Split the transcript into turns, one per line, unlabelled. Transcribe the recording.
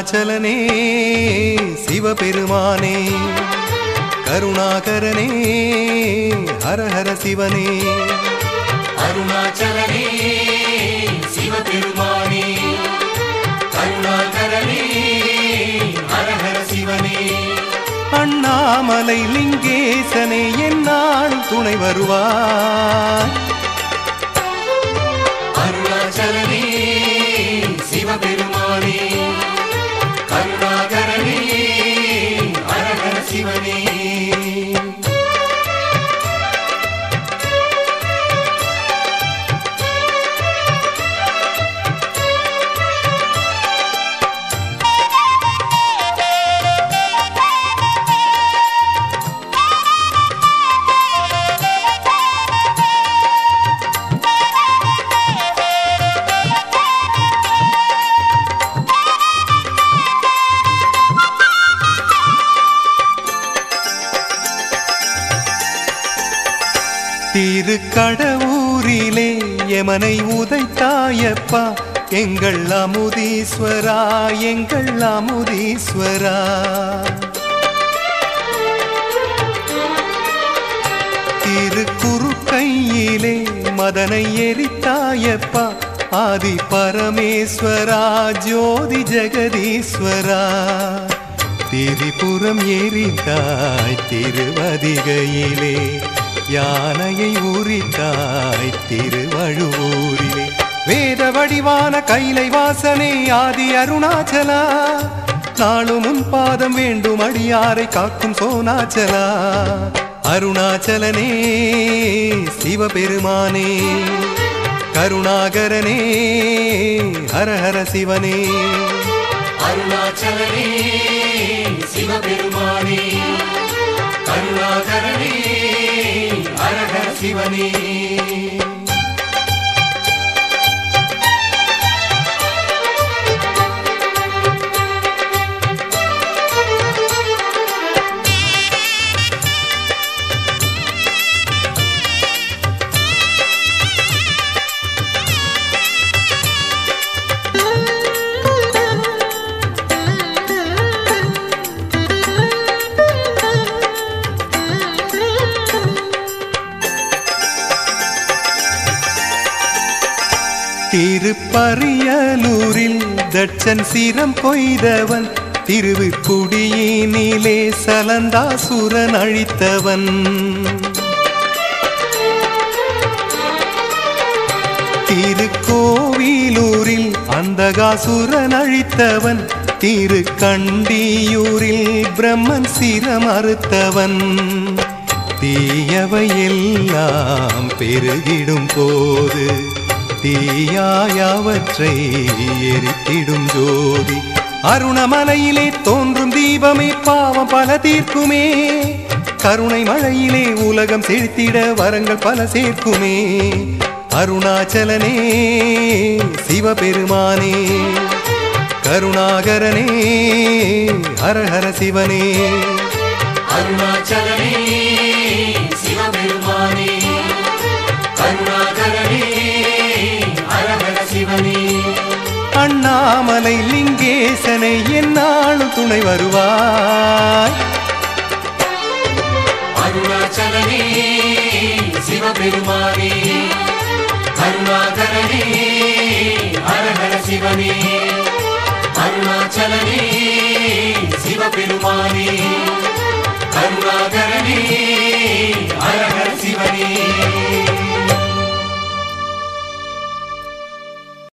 அருணாச்சலனே சிவபெருமானே கருணாகரனே ஹரஹர சிவனே
அருணாச்சலனே சிவபெருமானே கருணாகரனே ஹரஹர சிவனே
அண்ணாமலை லிங்கேசனே என்னாலும் துணை வருவாய்
அருணாச்சலனே சிவபெருமானே கருணாகரனே ஹரஹர சிவனே
திருக்கடவூரிலே யமனை உதைத்தாயப்பா எங்கள் அமுதீஸ்வரா எங்கள் அமுதீஸ்வரா திருக்குறுக்கையிலே மதனை எரித்தாயப்பா ஆதி பரமேஸ்வரா ஜோதி ஜெகதீஸ்வரா திரிபுரம் எரித்தாய் திருவதிகையிலே யானையை உரித்தாய் திருவழுவூரிலே வேத வடிவான கைலை வாசனே ஆதி அருணாச்சலா நாளும் உன் பாதம் வேண்டும் அடியாரை காக்கும் சோனாச்சலா அருணாச்சலனே சிவபெருமானே கருணாகரனே ஹரஹர சிவனே
அருணாச்சலனே சிவபெருமானே கருணாகரனே ஹரஹர சிவனே
திருப்பரியலூரில் தட்சன் சிரம் கொய்தவன் திருவுக்குடியினிலே சலந்தாசுரன் அழித்தவன் திருக்கோவிலூரில் அந்தகாசுரன் அழித்தவன் திருக்கண்டியூரில் பிரம்மன் சிரம் அறுத்தவன் தீயவையெல்லாம் பெருகிடும் போது தீயாயவற்றை எரித்திடும் ஜோதி அருணமலையிலே தோன்றும் தீபமே பாவம் பல தீர்க்குமே கருணை மழையிலே உலகம் செழித்திட வரங்கள் பல சேர்க்குமே அருணாச்சலனே சிவபெருமானே கருணாகரனே ஹரஹர சிவனே
அருணாச்சலனே சிவபெருமானே கருணாகரனே ஹரஹர சிவனே
அண்ணாமலை லிங்கேசனை என்னாலும் துணை வருவாய்
அருணாச்சலனே சிவபெருமானே கருணாகரனே ஹரஹர சிவனே அருணாச்சலனே சிவபெருமானே